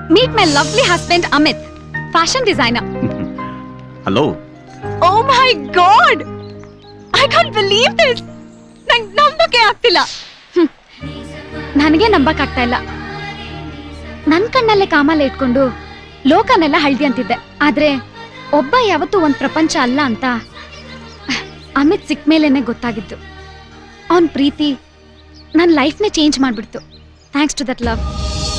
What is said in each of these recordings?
Meet my lovely husband Amit fashion designer hello oh my god I can't believe this ನಂಗೆ ನಂಬಕ್ಕೆ ಆಗ್ತಿಲ್ಲ ಹ್ಮ್. ನನಗೆ ನಂಬಕ್ ಆಗ್ತಾ ಇಲ್ಲ ನನ್ ಕಣ್ಣಲ್ಲೇ ಕಾಮಲ್ಲ ಇಟ್ಕೊಂಡು ಲೋಕನೆಲ್ಲ ಹಳ್ದಿ ಅಂತಿದ್ದೆ ಆದ್ರೆ ಒಬ್ಬ ಯಾವತ್ತೂ ಒಂದ್ ಪ್ರಪಂಚ ಅಲ್ಲ ಅಂತ ಅಮಿತ್ ಸಿಕ್ ಮೇಲೇನೆ ಗೊತ್ತಾಗಿದ್ದು ಅವನ್ ಪ್ರೀತಿ ನನ್ನ ಲೈಫ್ನೇ ಚೇಂಜ್ ಮಾಡ್ಬಿಡ್ತು ಥ್ಯಾಂಕ್ಸ್ ಟು ದಟ್ ಲವ್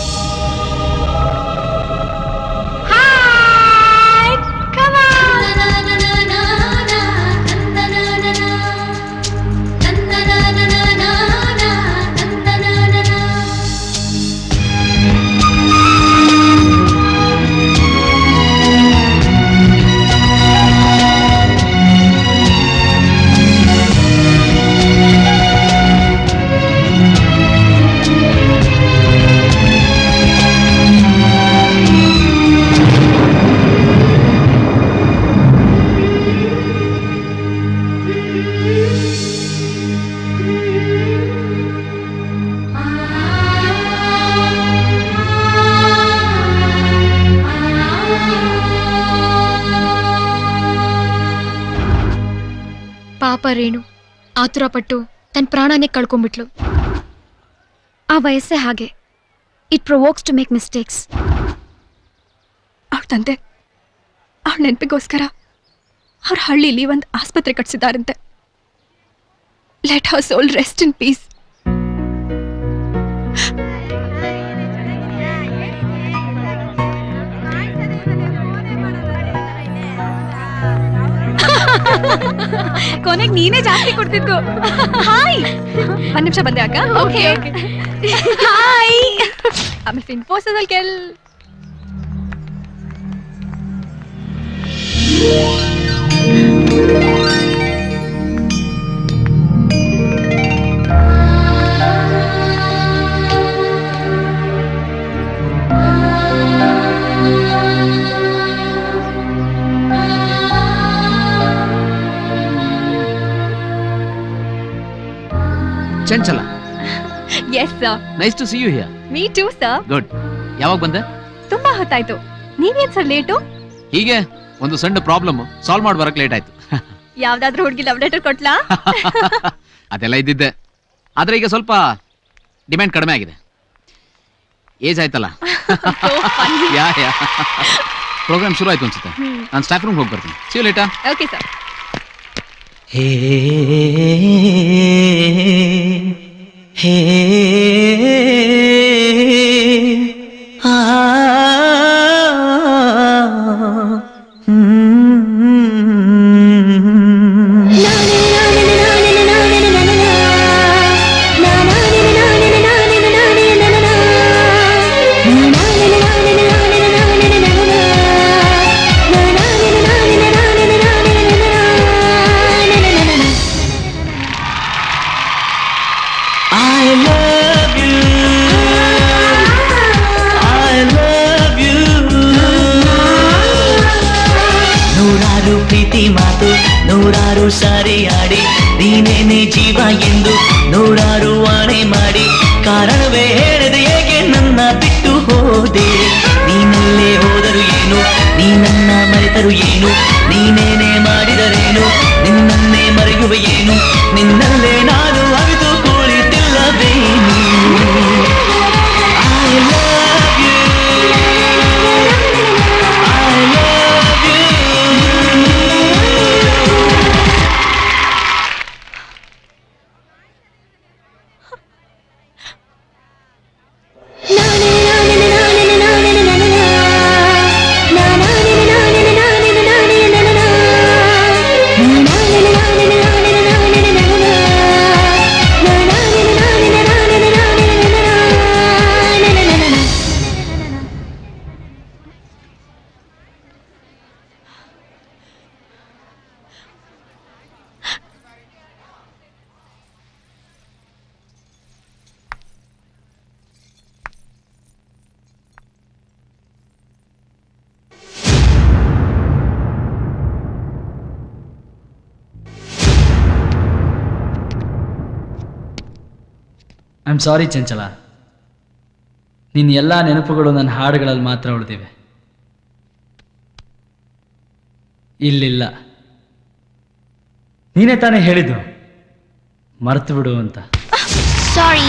ಪಾಪ ರೇಣು ಆತುರ ಪಟ್ಟು ತನ್ನ ಪ್ರಾಣನೇ ಕಳ್ಕೊಂಡ್ಬಿಟ್ಲು ಆ ವಯಸ್ಸೇ ಹಾಗೆ it provokes to make mistakes ಅವ್ರ ತಂದೆ ಅವ್ರ ನೆನಪಿಗೋಸ್ಕರ ಅವ್ರ ಹಳ್ಳಿಲಿ ಒಂದು ಆಸ್ಪತ್ರೆ ಕಟ್ಸಿದಾರಂತೆ let her soul rest in peace ಕೊನೆಗೆ ನೀನೇ ಜಾಸ್ತಿ ಕೊಡ್ತಿದ್ದು ಹಾಯ್ ಒಂದ್ ನಿಮಿಷ ಬಂದೆ ಅಕ್ಕ ಓಕೆ ಹಾಯ್ ಆಮೇಲೆ ಇನ್ಫೋಸಿಸಲ್ಲಿ ಕೆಲ್ Chanchala yes sir nice to see you here me too sir good ಯಾವಾಗ ಬಂದೆ ತುಂಬಾ ಹೊತ್ತಾಯ್ತು ನೀವೇನ್ ಸರ್ ಲೇಟು ಹೀಗೆ ಒಂದು ಸಣ್ಣ ಪ್ರಾಬ್ಲಮ್ ಸಾಲ್ವ್ ಮಾಡಿ ಬರಕ್ ಲೇಟ್ ಆಯ್ತು ಯಾವ್ದಾದ್ರೂ ಹುಡುಗಿ ಲವ್ ಲೆಟರ್ ಕೊಟ್ಲಾ ಅದೆಲ್ಲ ಇದ್ದಿದ್ದೆ ಆದ್ರೆ ಈಗ ಸ್ವಲ್ಪ ಡಿಮ್ಯಾಂಡ್ ಕಡಿಮೆ ಆಗಿದೆ ಏಜ್ ಆಯ್ತಲ್ಲ ಯಾ ಯಾ ಪ್ರೋಗ್ರಾಮ್ ಶುರು ಆಯ್ತು ಅನ್ಸುತ್ತೆ ನಾನು ಸ್ಟಾಫ್ ರೂಮ್ ಹೋಗಿ ಬರ್ತೀನಿ ಸಿ ಲೇಟಾ ಓಕೆ ಸರ್ ಹೇ ಹೇ ಆ I love you. I love you. ನೂರಾರು ಪ್ರೀತಿ ಮಾತು ನೂರಾರು ಸಾರಿ ಆಡಿ ನೀನೇನೆ ಜೀವ ಎಂದು ನೂರಾರು ಆಣೆ ಮಾಡಿ ಕಾರಣವೇ ಹೇಳದೆ ಏಕೆ ನನ್ನ ಬಿಟ್ಟು ಹೋದೆ ನೀನಲ್ಲೇ ಹೋದರು ಏನು ನೀ ನನ್ನ ಮರೆತರು ಏನು ನೀನೇನೆ ಮಾಡಿದರೇನು ನಿನ್ನನ್ನೇ ಮರೆಯುವ ಏನು ನಿನ್ನಲ್ಲೇ ನಾನು ಅವಿತು ಕುಳಿತಿಲ್ಲವೇನು I love you. I love you. I am sorry Chanchala ನಿನ್ನ ಎಲ್ಲ ನೆನಪುಗಳು ನನ್ನ ಹಾಡುಗಳಲ್ಲಿ ಮಾತ್ರ ಉಳಿದಿವೆ ಇಲ್ಲಿಲ್ಲ ನೀನೇ ತಾನೇ ಹೇಳಿದ್ದು ಮರೆತು ಬಿಡು ಅಂತ ಸಾರಿ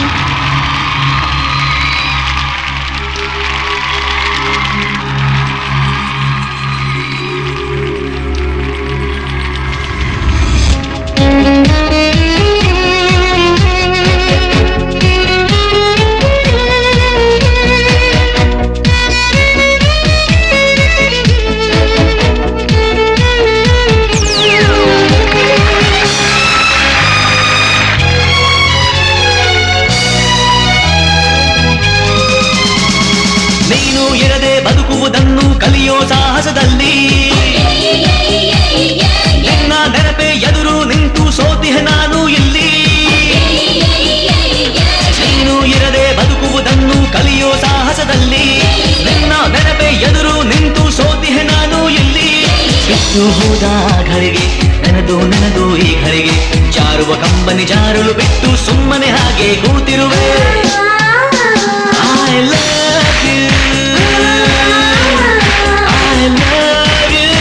ನೀನು ಇರದೆ ಬದುಕುವುದನ್ನು ಕಲಿಯೋ ಸಾಹಸದಲ್ಲಿ ನಿನ್ನ ನೆನಪೆ ಎದುರು ನಿಂತು ಸೋತಿಹ ನಾನು ಇಲ್ಲಿ ನೀನು ಇರದೆ ಬದುಕುವುದನ್ನು ಕಲಿಯೋ ಸಾಹಸದಲ್ಲಿ ನಿನ್ನ ನೆನಪೆ ಎದುರು ನಿಂತು ಸೋತಿಹ ನಾನು ಇಲ್ಲಿ ಬಿಟ್ಟು ಹೋದ ಘಳಿಗೆ ನೆನೆದು ನೆನೆದು ಈ ಘಳಿಗೆ ಜಾರುವ ಕಂಬನಿ ಜಾರಲು ಬಿಟ್ಟು ಸುಮ್ಮನೆ ಹಾಗೆ ಕೂತಿರುವೆ I love you. I love you.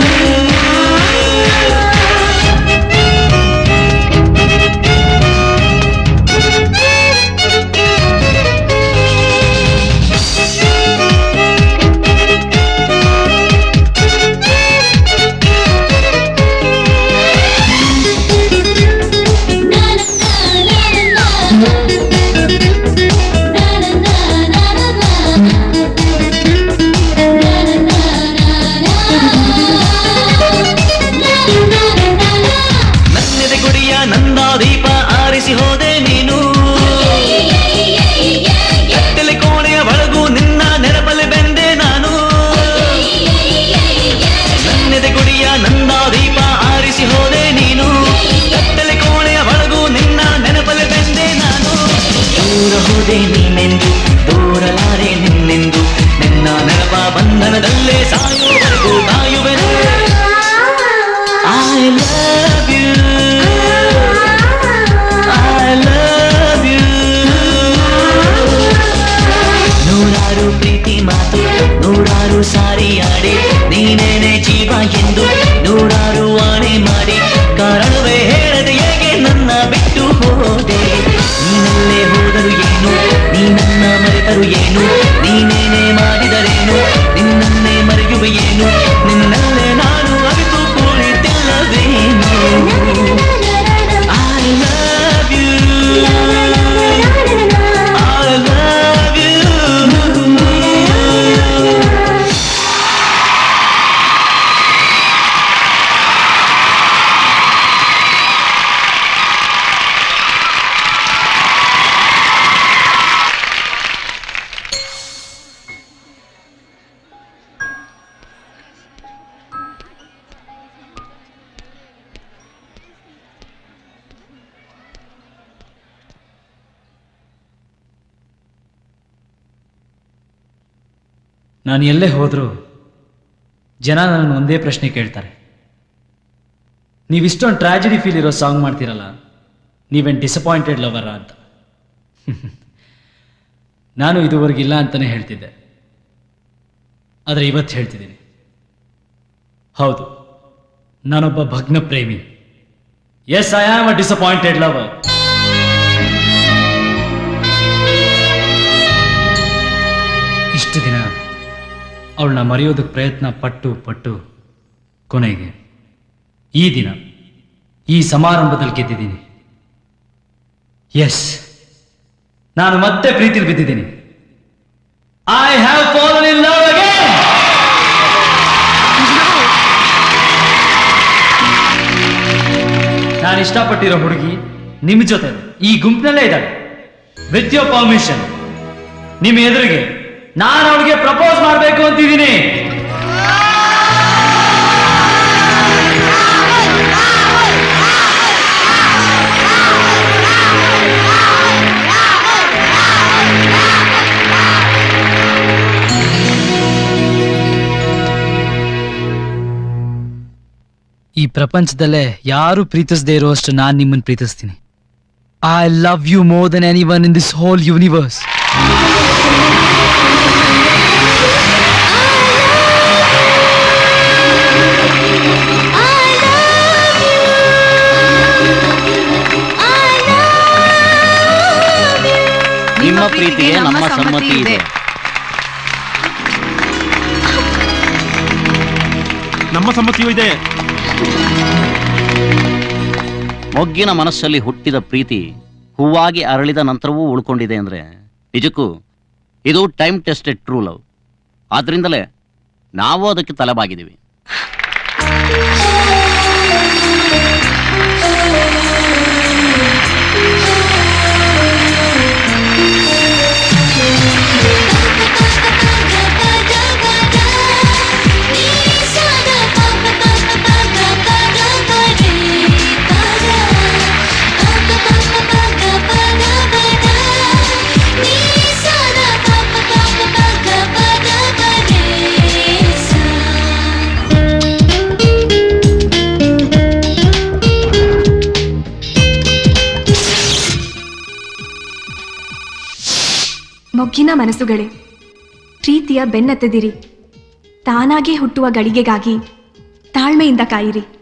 ನನ್ನೆದೆ ಗುಡಿಯ ನಂದ ದೀಪ ಆರಿಸಿ ಹೋದೆ ನೀನು ಕತ್ತಲೆ ಕೋಣೆಯ ಒಳಗೂ ನಿನ್ನ ನೆನಪಲ್ಲಿ ಬೆಂದೆ ನಾನು ನನ್ನೆದೆ ಗುಡಿಯ ನಂದ ದೀಪ ಆರಿಸಿ ಹೋದೆ ನೀನು ಕತ್ತಲೆ ಕೋಣೆಯ ಒಳಗೂ ನಿನ್ನ ನೆನಪಲ್ಲಿ ಬೆಂದೆ ನಾನು ದೂರ ಹೋದೆ ನೀನೆಂದು ದೂರಲಾರೆ ನಿನ್ನೆಂದು ನಿನ್ನ ನೆನಪ ಬಂಧನದಲ್ಲೇ ಸಾಯುವವರೆಗೂ ಕಾಯುವೆನು I love you. I love you. ನೂರಾರು ಪ್ರೀತಿ ಮಾತು ನೂರಾರು ಸಾರಿ ಆಡಿ ನೀನೇನೆ ಜೀವ ಎಂದು ನೂರಾರು ಆಣೆ ಮಾಡಿ ಕಾರಣವೇ ಹೇಳದೆ ಹೇಗೆ ನನ್ನ ಬಿಟ್ಟು ಹೋದೆ ನೀನಲ್ಲೇ ಹೋದರು ಏನು ನೀ ನನ್ನ ಮರೆತರು ಏನು ನೀನೇನೆ ಮಾಡಿದರೇನು ನಿನ್ನನ್ನೇ ಮರೆಯುವೆ ಏನು ನಿನ್ನಲ್ಲೇ ನಾನು ಅರಿತು ಕುಳಿತಿಲ್ಲವೇನು I love you. I love you. ನಾನು ಎಲ್ಲೇ ಹೋದರೂ ಜನ ನನ್ನ ಒಂದೇ ಪ್ರಶ್ನೆ ಕೇಳ್ತಾರೆ ನೀವಿಷ್ಟೊಂದು ಟ್ರಾಜಿಡಿ ಫೀಲ್ ಇರೋ ಸಾಂಗ್ ಮಾಡ್ತೀರಲ್ಲ ನೀವೇನು ಡಿಸಪಾಯಿಂಟೆಡ್ ಲವರ ಅಂತ ನಾನು ಇದುವರೆಗೆ ಇಲ್ಲ ಅಂತಲೇ ಹೇಳ್ತಿದ್ದೆ ಆದರೆ ಇವತ್ತು ಹೇಳ್ತಿದ್ದೀನಿ ಹೌದು ನಾನೊಬ್ಬ ಭಗ್ನ ಪ್ರೇಮಿ yes I am a disappointed lover ಇಷ್ಟು ದಿನ ಅವಳನ್ನ ಮರೆಯೋದಕ್ಕೆ ಪ್ರಯತ್ನ ಪಟ್ಟು ಪಟ್ಟು ಕೊನೆಗೆ ಈ ದಿನ ಈ ಸಮಾರಂಭದಲ್ಲಿ ಗೆದ್ದಿದ್ದೀನಿ ಎಸ್ ನಾನು ಮತ್ತೆ ಪ್ರೀತಿಲಿ ಬಿದ್ದಿದ್ದೀನಿ I have fallen in love again ನಾನು ಇಷ್ಟಪಟ್ಟಿರೋ ಹುಡುಗಿ ನಿಮ್ಮ ಜೊತೆ ಈ ಗುಂಪಿನಲ್ಲೇ ಇದ್ದಾಳೆ ವಿತ್ ಯೋರ್ ಪರ್ಮಿಷನ್ ನಿಮ್ಮ ಎದುರಿಗೆ ನಾನು ಅವಳಿಗೆ ಪ್ರಪೋಸ್ ಮಾಡಬೇಕು ಅಂತಿದ್ದೀನಿ ಈ ಪ್ರಪಂಚದಲ್ಲೇ ಯಾರು ಪ್ರೀತಿಸದೇ ಇರುವಷ್ಟು ನಾನು ನಿಮ್ಮನ್ನು ಪ್ರೀತಿಸ್ತೀನಿ I love you more than anyone in this whole universe ನಿಮ್ಮ ಪ್ರೀತಿಗೆ ನಮ್ಮ ಸಮ್ಮತಿ ಇದೆ ನಮ್ಮ ಸಮ್ಮತಿಯೂ ಇದೆ ಮೊಗ್ಗಿನ ಮನಸ್ಸಲ್ಲಿ ಹುಟ್ಟಿದ ಪ್ರೀತಿ ಹೂವಾಗಿ ಅರಳಿದ ನಂತರವೂ ಉಳ್ಕೊಂಡಿದೆ ಅಂದ್ರೆ ನಿಜಕ್ಕೂ ಇದು ಟೈಮ್ ಟೆಸ್ಟೆಡ್ ಟ್ರೂ ಲವ್ ಆದ್ರಿಂದಲೇ ನಾವು ಅದಕ್ಕೆ ತಲೆಬಾಗಿದ್ದೀವಿ ಮೊಗ್ಗಿನ ಮನಸ್ಸುಗಳೇ ಪ್ರೀತಿಯ ಬೆನ್ನತ್ತದಿರಿ ತಾನಾಗೇ ಹುಟ್ಟುವ ಗಳಿಗೆಗಾಗಿ ತಾಳ್ಮೆಯಿಂದ ಕಾಯಿರಿ